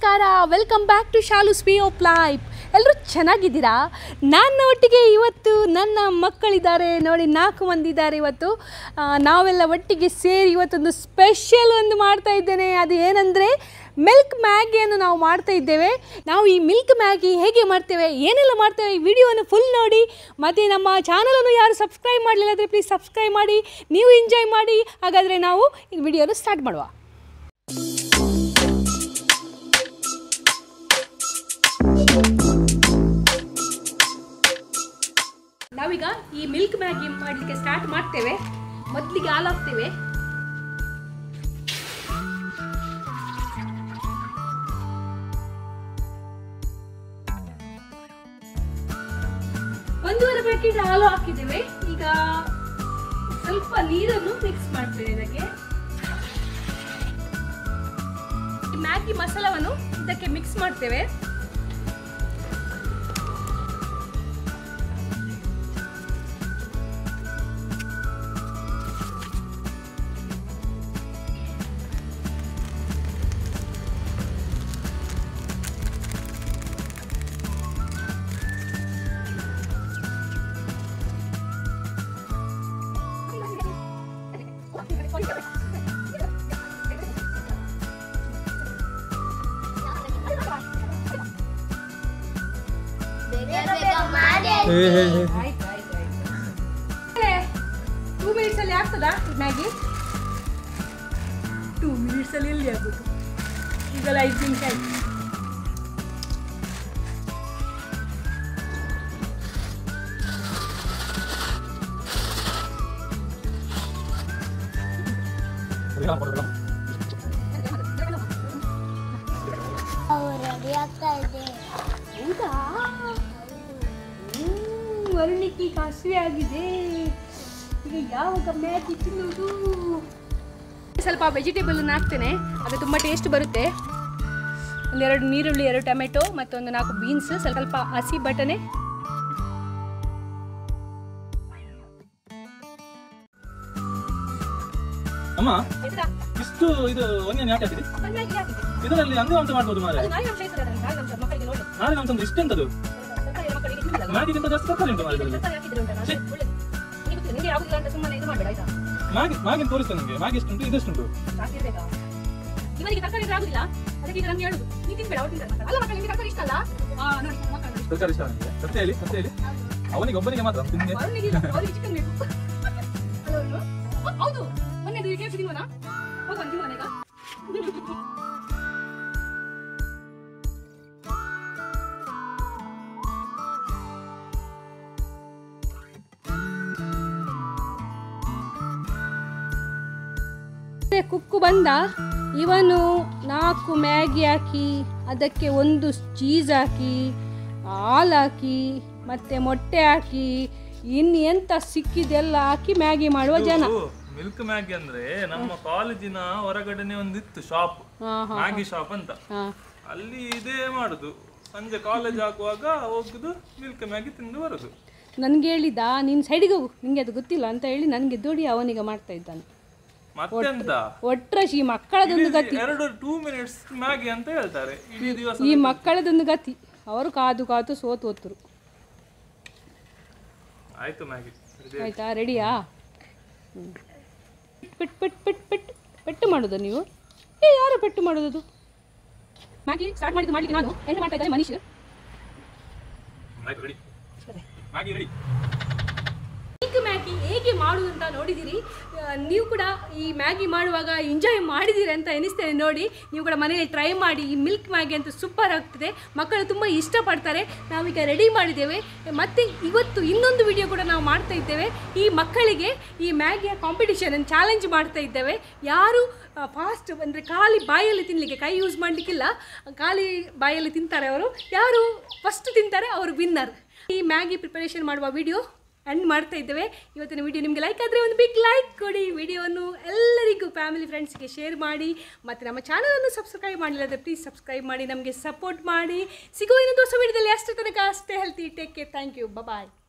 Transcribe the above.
ನಮಸ್ಕಾರ welcome back to Shalu ಸ್ಪೀ of life ಎಲ್ಲರೂ ಚೆನ್ನಾಗಿದ್ದೀರಾ ನನ್ನ ಒಟ್ಟಿಗೆ ಇವತ್ತು ನನ್ನ ಮಕ್ಕಳಿದ್ದಾರೆ ನೋಡಿ ನಾಲ್ಕು ಮಂದಿ ಇದ್ದಾರೆ ಇವತ್ತು ಆ, ನಾವೆಲ್ಲ ಒಟ್ಟಿಗೆ ಸೇರಿ ಇವತ್ತೊಂದು ಸ್ಪೆಷಲ್ ಒಂದು ಮಾಡ್ತಾ ಇದ್ದೇನೆ ಅದು ಏನಂದರೆ ಮಿಲ್ಕ್ ಮ್ಯಾಗಿಯನ್ನು ನಾವು ಮಾಡ್ತಾ ಇದ್ದೇವೆ ನಾವು ಈ ಮಿಲ್ಕ್ ಮ್ಯಾಗಿ ಹೇಗೆ ಮಾಡ್ತೇವೆ ಏನೆಲ್ಲ ಮಾಡ್ತೇವೆ ಈ ವಿಡಿಯೋವನ್ನು ಫುಲ್ ನೋಡಿ ಮತ್ತು ನಮ್ಮ ಚಾನಲನ್ನು ಯಾರು ಸಬ್ಸ್ಕ್ರೈಬ್ ಮಾಡಲಿಲ್ಲ ಅಂದರೆ ಪ್ಲೀಸ್ ಸಬ್ಸ್ಕ್ರೈಬ್ ಮಾಡಿ ನೀವು ಎಂಜಾಯ್ ಮಾಡಿ ಹಾಗಾದರೆ ನಾವು ಈ ವಿಡಿಯೋನ ಸ್ಟಾರ್ಟ್ ಮಾಡುವ ನಾವೀಗ ಈ ಮಿಲ್ಕ್ ಮ್ಯಾಗಿ ಮಾಡಲಿಕ್ಕೆ ಸ್ಟಾರ್ಟ್ ಮಾಡ್ತೇವೆ ಮೊದಲಿಗೆ ಹಾಲು ಹಾಕ್ತೇವೆ ಒಂದೂವರೆ ಪ್ಯಾಕೆಟ್ ಹಾಲು ಹಾಕಿದ್ದೇವೆ ಈಗ ಸ್ವಲ್ಪ ನೀರನ್ನು ಮಿಕ್ಸ್ ಮಾಡ್ತೇವೆ ಇದಕ್ಕೆ ಈ ಮ್ಯಾಗಿ ಮಸಾಲವನ್ನು ಇದಕ್ಕೆ ಮಿಕ್ಸ್ ಮಾಡ್ತೇವೆ ಟೂ ಮಿನಿಟ್ಸ್ ಅಲ್ಲಿ ಆಗ್ತದಾ ಮ್ಯಾಗಿ ಟೂ ಮಿನಿಟ್ಸ್ ಅಲ್ಲಿ ಎಲ್ಲಿ ಆಗ್ಬೇಕು ಈಗಲ್ಲ ಐದು ನಿಮಿಷ ಆಯ್ತು ರೆಡಿ ಆಗ್ತಾ ಇದೆ ಹೌದಾ ವರ್ಣಿಕೆ ಈಗ ಹಸಿವೆ ಆಗಿದೆ ಈಗ ಯಾವಾಗ ಮ್ಯಾಗಿ ತಿನ್ನೋದು ಸ್ವಲ್ಪ ವೆಜಿಟೇಬಲ್ ಹಾಕ್ತೇನೆ ಅದು ತುಂಬ ಟೇಸ್ಟ್ ಬರುತ್ತೆ ಒಂದೆರಡು ನೀರುಳ್ಳಿ ಎರಡು ಟೊಮೆಟೊ ಮತ್ತೊಂದು ನಾಲ್ಕು ಬೀನ್ಸ್ ಸ್ವಲ್ಪ ಸ್ವಲ್ಪ ಹಸಿ ಬಟನೆ ಅಮ್ಮ ಇಷ್ಟು ಇದು ಒನ್ನಿಯನ್ ಯಾಕೆ ಹಾಕಿದೆ ಇದರಲ್ಲಿ ಅಂಗ ಅಂಶ ಮಾಡ್ಬೋದು ಮಾರೆ ನಾಳೆ ಅಂಶ ಅಂದ್ರೆ ಇಷ್ಟೆಂತದು ಮ್ಯಾಗಿಗಿಂತ ಜಾಸ್ತಿ ತರಕಾರಿ ಉಂಟು ಮಾರೆ ಇದರಲ್ಲಿ ಮ್ಯಾಗಿ ಮ್ಯಾಗಿನ ತೋರಿಸ್ತೇನೆ ನಿಮಗೆ ಮ್ಯಾಗಿ ಎಷ್ಟುಂಟು ಇದೆಷ್ಟುಂಟು ಇವರಿಗೆ ತರಕಾರಿ ಇದ್ರೆ ಆಗುದಿಲ್ಲ ಅದಕ್ಕೆ ಈಗ ನಮ್ಗೆ ಹೇಳುದು ನೀ ತಿನ್ಬೇಡ ಅವ್ರು ತಿಂತಾರೆ ಅಲ್ಲ ಮಕ್ಕಳಿಗೆ ತರಕಾರಿ ಇಷ್ಟ ಅಲ್ಲ ಹಾ ನೋಡಿ ಮಕ್ಕಳು ನೋಡಿ. ತರಕಾರಿ ಇಷ್ಟ ನನಗೆ ಸತ್ಯ ಹೇಳಿ ಸತ್ಯ ಹೇಳಿ ಅವನಿಗೆ ಒಬ್ಬನಿಗೆ ಮಾತ್ರ ನಿಮಗೆ ಅವನಿಗೆ ಇಲ್ಲ, ಅವನಿಗೆ ಚಿಕನ್ ಬೇಕು ಅಲ್ಲ ಅವ್ನು? ಓ, ಹೌದು ಮೊನ್ನೆ ಕೆ ಎಫ್ ತಿನ್ನುವನ ಹೋಗೋಣ ತಿನ್ನುವನ ಈಗ ಕುಕ್ಕು ಬಂದ ಇವನು ನಾಲ್ಕು ಮ್ಯಾಗಿ ಹಾಕಿ ಅದಕ್ಕೆ ಒಂದು ಚೀಸ್ ಹಾಕಿ ಹಾಲು ಹಾಕಿ ಮತ್ತೆ ಮೊಟ್ಟೆ ಹಾಕಿ ಇನ್ನು ಎಂತ ಸಿಕ್ಕಿದೆಲ್ಲ ಹಾಕಿ ಮ್ಯಾಗಿ ಮಾಡುವ ಜನ ಮಿಲ್ಕ್ ಮ್ಯಾಗಿ ಅಂದ್ರೆ ನಮ್ಮ ಕಾಲೇಜಿನ ಹೊರಗಡೆನೆ ಒಂದಿತ್ತು ಶಾಪ್ ಹಾ ಹಾ ಮ್ಯಾಗಿ ಶಾಪ್ ಅಂತ ಹಾ ಅಲ್ಲಿ ಇದೇ ಮಾಡುದು ಸಂಜೆ ಕಾಲೇಜ್ ಆಗುವಾಗ ಹೋಗುದು ಮಿಲ್ಕ್ ಮ್ಯಾಗಿ ತಿಂದು ಬರುದು ನನ್ಗೆ ಹೇಳಿದ ನೀನು ಸೈಡಿಗೆ ಹೋಗು ನಿಂಗೆ ಅದು ಗೊತ್ತಿಲ್ಲ ಅಂತ ಹೇಳಿ ನನಗೆ ದೊಡಿ ಅವನಿಗೆ ಮಾಡ್ತಾ ಇದ್ದಾನೆ ಮತ್ತೆಂತ ಒಟ್ರಾಶಿ ಈ ಮಕ್ಕಳದೊಂದು ಗತಿ ಎರಡು ಟೂ ಮಿನಿಟ್ಸ್ ಮ್ಯಾಗಿ ಅಂತ ಹೇಳ್ತಾರೆ ಇಡೀ ದಿವಸ ಈ ಮಕ್ಕಳದೊಂದು ಗತಿ ಅವರು ಕಾದು ಕಾದು ಸೋತು ಹೋತರು ಆಯ್ತು ಮ್ಯಾಗಿ ಆಯ್ತಾ ರೆಡಿಯಾ ಪೆಟ್ ಪೆಟ್ ಪೆಟ್ ಪೆಟ್ ಪೆಟ್ಟು ಮಾಡೋದು ನೀವು ಏ ಯಾರು ಪೆಟ್ಟು ಮಾಡೋದು ಮ್ಯಾಗಿ ಸ್ಟಾರ್ಟ್ ಮಾಡಿದ್ದು ಮಾಡ್ಲಿಕ್ಕೆ ನಾನು ಎಂತ ಮಾಡ್ತಾ ಇದ್ದಾರೆ ಮನೀಶ್ ಆಯ್ತು ready Maggi ready milk Maggi ಹೇಗೆ ಮಾಡುವುದು ಅಂತ ನೋಡಿದ್ದೀರಿ ಆ, ನೀವು ಕೂಡ ಈ ಮ್ಯಾಗಿ ಮಾಡುವಾಗ ಎಂಜಾಯ್ ಮಾಡಿದ್ದೀರಿ ಅಂತ ಎನಿಸ್ತೇನೆ ನೋಡಿ ನೀವು ಕೂಡ ಮನೆಯಲ್ಲಿ ಟ್ರೈ ಮಾಡಿ ಈ ಮಿಲ್ಕ್ ಮ್ಯಾಗಿ ಅಂತ ಸೂಪರ್ ಆಗ್ತದೆ ಮಕ್ಕಳು ತುಂಬ ಇಷ್ಟಪಡ್ತಾರೆ ನಾವೀಗ ರೆಡಿ ಮಾಡಿದ್ದೇವೆ ಮತ್ತು ಇವತ್ತು ಇನ್ನೊಂದು ವಿಡಿಯೋ ಕೂಡ ನಾವು ಮಾಡ್ತಾ ಇದ್ದೇವೆ ಈ ಮಕ್ಕಳಿಗೆ ಈ ಮ್ಯಾಗಿಯ ಕಾಂಪಿಟಿಷನ್ ಚಾಲೆಂಜ್ ಮಾಡ್ತಾ ಇದ್ದೇವೆ ಯಾರು ಫಾಸ್ಟ್ ಅಂದರೆ ಖಾಲಿ ಬಾಯಲ್ಲಿ ತಿನ್ನಲಿಕ್ಕೆ ಕೈ ಯೂಸ್ ಮಾಡಲಿಕ್ಕಿಲ್ಲ ಖಾಲಿ ಬಾಯಲ್ಲಿ ತಿಂತಾರೆ ಅವರು ಯಾರು ಫಸ್ಟ್ ತಿಂತಾರೆ ಅವರು ವಿನ್ನರ್ ಈ ಮ್ಯಾಗಿ ಪ್ರಿಪರೇಷನ್ ಮಾಡುವ ವಿಡಿಯೋ ಎಂಡ್ ಮಾಡ್ತಾ ಇದ್ದೇವೆ ಇವತ್ತಿನ ವಿಡಿಯೋ ನಿಮಗೆ ಲೈಕ್ ಆದರೆ ಒಂದು ಬಿಗ್ ಲೈಕ್ ಕೊಡಿ ವಿಡಿಯೋವನ್ನು ಎಲ್ಲರಿಗೂ ಫ್ಯಾಮಿಲಿ ಫ್ರೆಂಡ್ಸ್ಗೆ ಶೇರ್ ಮಾಡಿ ಮತ್ತು ನಮ್ಮ ಚಾನಲನ್ನು ಸಬ್ಸ್ಕ್ರೈಬ್ ಮಾಡಿಲ್ಲ ಅಂದರೆ ಪ್ಲೀಸ್ ಸಬ್ಸ್ಕ್ರೈಬ್ ಮಾಡಿ ನಮಗೆ ಸಪೋರ್ಟ್ ಮಾಡಿ ಸಿಗುವ ಇನ್ನೊಂದು ಹೊಸ ವಿಡಿಯೋದಲ್ಲಿ ಅಷ್ಟು ತನಕ ಅಷ್ಟೇ healthy take care thank you bye